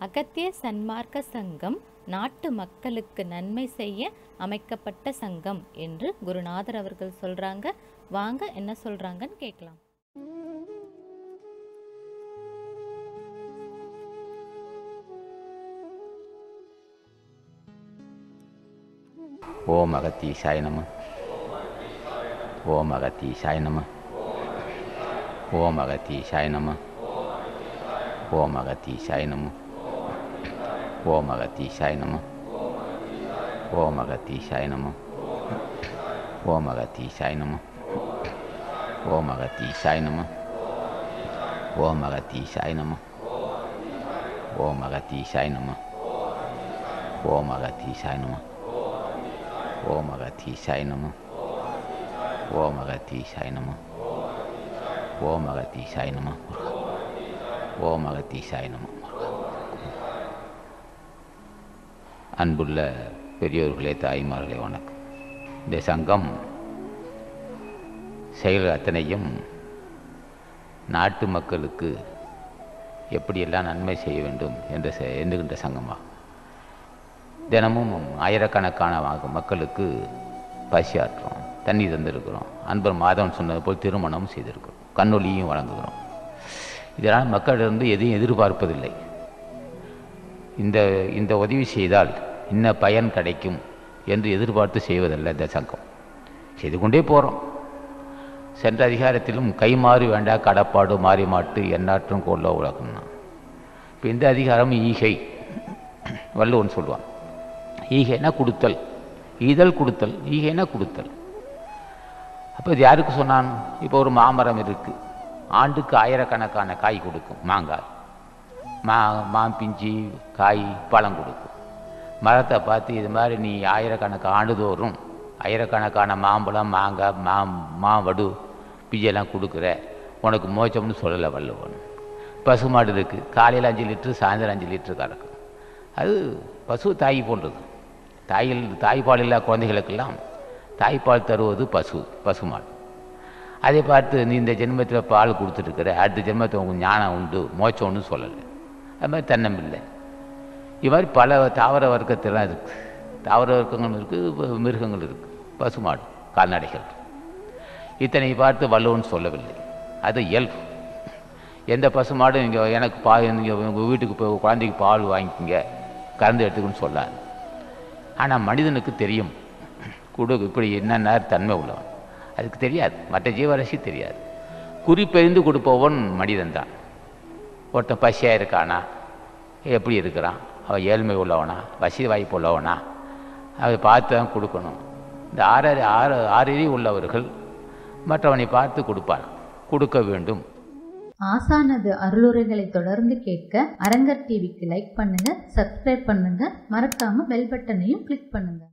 அகத்திய சன்மார்க்க சங்கம் நாட்டு மக்களுக்கு நன்மை செய்ய அமைக்கப்பட்ட சங்கம் என்று குருநாதர் அவர்கள் சொல்றாங்க வாங்க என்ன சொல்றாங்கன்னு கேட்கலாம் ஓம் அகத்தீசாய நம ஓம் அகத்தீசாய நம ஓம் அகத்தீசாய நம ஓம் அகத்தீசாய நம ஓம் அகத்தீசாய நம ஓம் அகத்தீசாய நம ஓம் அகத்தீசாய நம ஓம் அகத்தீசாய நம ஓம் அகத்தீசாய நம ஓம் அகத்தீசாய நம ஓம் அகத்தீசாய நம ஓம் அகத்தீசாய நம ஓம் அகத்தீசாய நம ஓம் அகத்தீசாய நம ஓம் அகத்தீசாய நம அன்புள்ள பெரியோர்களே தாய்மார்களே வணக்கம் இந்த சங்கம் செயல் அத்தனையும் நாட்டு மக்களுக்கு எப்படியெல்லாம் நன்மை செய்ய வேண்டும் என்ற செ- எண்ணுகின்ற சங்கமாகும் தினமும் ஆயிரக்கணக்கான ம- மக்களுக்கு பசி ஆற்றுறோம் தண்ணி தந்திருக்கிறோம் அன்பர் மாதவன் சொன்னது போல் திருமணம் செய்திருக்கிறோம் கண்ணொலியும் வழங்குகிறோம் இதனால் மக்களிடம் எதையும் எதிர்பார்ப்பதில்லை இந்த இந்த உதவி செய்தால் இன்ன பயன் கிடைக்கும் என்று எதிர்பார்த்து செய்வதல்ல இந்த சங்கம் செய்து கொண்டே போகிறோம் சென்ற அதிகாரத்திலும் கைமாறு வேண்டா கடப்பாடு மாறி மாட்டு எந்நாற்றும் கொள்ள உலகம்னா இப்போ இந்த அதிகாரம் ஈகை வள்ளுவன் சொல்லுவான் ஈகைனா கொடுத்தல் ஈதல் கொடுத்தல் ஈகைனா கொடுத்தல் அப்போ இது யாருக்கு சொன்னான் இப்போ ஒரு மாமரம் இருக்குது ஆண்டுக்கு ஆயிரக்கணக்கான காய் கொடுக்கும் மாங்காய் மா மாம்பிஞ்சி காய் பழம் கொடுக்கும் மரத்தை பார்த்து இது மாதிரி நீ ஆயிரக்கணக்கு ஆண்டுதோறும் ஆயிரக்கணக்கான மாம்பழம் மாங்காய் மா மாவடு பிஞ்செல்லாம் கொடுக்குற உனக்கு மோச்சம்னு சொல்லலை வள்ளுவன் பசுமாடு இருக்குது காலையில் அஞ்சு லிட்ரு சாயந்தரம் அஞ்சு லிட்ரு கறக்கும் அது பசு தாய் போன்றது தாயில் தாய்ப்பால் இல்லா குழந்தைகளுக்கெல்லாம் தாய்ப்பால் தருவது பசு பசுமாடு அதை பார்த்து நீ இந்த ஜென்மத்தில் பால் கொடுத்துருக்குற அடுத்த ஜென்மத்தில் உங்களுக்கு ஞானம் உண்டு மோட்சம் ஒன்று சொல்லலை அது மாதிரி தன்னம்பில்லை இது மாதிரி பல தாவர வர்க்கத்தெல்லாம் இருக்குது தாவர வர்க்கங்கள் இருக்குது மிருகங்கள் இருக்குது பசுமாடு கால்நடைகள் இத்தனை பார்த்து வள்ளுவன் சொல்லவில்லை அது இயல்பு எந்த பசுமாடும் இங்கே எனக்கு பால் நீங்கள் உங்கள் வீட்டுக்கு போய் குழந்தைக்கு பால் வாங்கிக்கோங்க கறந்து எடுத்துக்கணும்னு சொல்லாது ஆனால் மனிதனுக்கு தெரியும் கொடு இப்படி என்னென்ன தன்மை உள்ளவன் அதுக்கு தெரியாது மற்ற ஜீவராசி தெரியாது குறிப்பெறிந்து கொடுப்பவன் மனிதன்தான் ஒருத்தன் பசியாக இருக்கானா எப்படி இருக்கிறான் அவன் ஏழ்மை உள்ளவனா வசதி வாய்ப்பு உள்ளவனா அதை பார்த்து தான் கொடுக்கணும் இந்த ஆறறி ஆறு ஆறறி உள்ளவர்கள் மற்றவனை பார்த்து கொடுப்பார் கொடுக்க வேண்டும் ஆசானது அருளுரைகளை தொடர்ந்து கேட்க அரங்கர் டிவிக்கு லைக் பண்ணுங்க சப்ஸ்கிரைப் பண்ணுங்க மறக்காம பெல் பட்டனையும் கிளிக் பண்ணுங்க